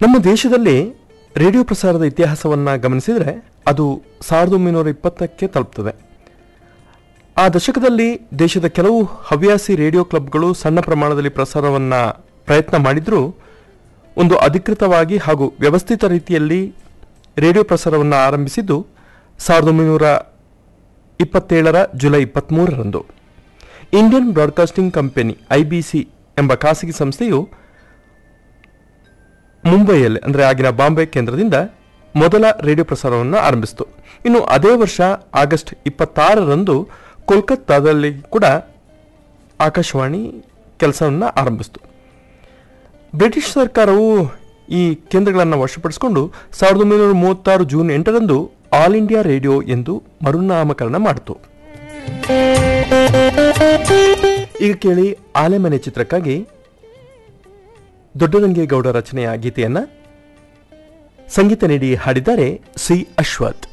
ನಮ್ಮ ದೇಶದಲ್ಲಿ ರೇಡಿಯೋ ಪ್ರಸಾರದ ಇತಿಹಾಸವನ್ನು ಗಮನಿಸಿದರೆ ಅದು ಸಾವಿರದ ಒಂಬೈನೂರ ಇಪ್ಪತ್ತಕ್ಕೆ ತಲುಪ್ತದೆ ಆ ದಶಕದಲ್ಲಿ ದೇಶದ ಕೆಲವು ಹವ್ಯಾಸಿ ರೇಡಿಯೋ ಕ್ಲಬ್ಗಳು ಸಣ್ಣ ಪ್ರಮಾಣದಲ್ಲಿ ಪ್ರಸಾರವನ್ನು ಪ್ರಯತ್ನ ಮಾಡಿದರೂ ಒಂದು ಅಧಿಕೃತವಾಗಿ ಹಾಗೂ ವ್ಯವಸ್ಥಿತ ರೀತಿಯಲ್ಲಿ ರೇಡಿಯೋ ಪ್ರಸಾರವನ್ನು ಆರಂಭಿಸಿದ್ದು ಸಾವಿರದ ಒಂಬೈನೂರ ಇಪ್ಪತ್ತೇಳರ ಜುಲೈ ಇಪ್ಪತ್ತ್ಮೂರರಂದು ಇಂಡಿಯನ್ ಬ್ರಾಡ್ಕಾಸ್ಟಿಂಗ್ ಕಂಪನಿ ಐಬಿಸಿ ಎಂಬ ಖಾಸಗಿ ಸಂಸ್ಥೆಯು ಮುಂಬೈಯಲ್ಲಿ ಅಂದರೆ ಆಗಿನ ಬಾಂಬೆ ಕೇಂದ್ರದಿಂದ ಮೊದಲ ರೇಡಿಯೋ ಪ್ರಸಾರವನ್ನು ಆರಂಭಿಸಿತು ಇನ್ನು ಅದೇ ವರ್ಷ ಆಗಸ್ಟ್ ಇಪ್ಪತ್ತಾರರಂದು ಕೋಲ್ಕತ್ತಾದಲ್ಲಿ ಕೂಡ ಆಕಾಶವಾಣಿ ಕೆಲಸವನ್ನು ಆರಂಭಿಸಿತು ಬ್ರಿಟಿಷ್ ಸರ್ಕಾರವು ಈ ಕೇಂದ್ರಗಳನ್ನು ವಶಪಡಿಸಿಕೊಂಡು ಸಾವಿರದ ಒಂಬೈನೂರ ಮೂವತ್ತಾರು ಜೂನ್ ಎಂಟರಂದು ಆಲ್ ಇಂಡಿಯಾ ರೇಡಿಯೋ ಎಂದು ಮರುನಾಮಕರಣ ಮಾಡಿತು ಈಗ ಕೇಳಿ ಆಲೆಮನೆ ಚಿತ್ರಕ್ಕಾಗಿ ದೊಡ್ಡರಂಗೇಗೌಡ ರಚನೆಯ ಗೀತೆಯನ್ನ ಸಂಗೀತ ನೀಡಿ ಹಾಡಿದ್ದಾರೆ ಸಿ ಅಶ್ವಥ್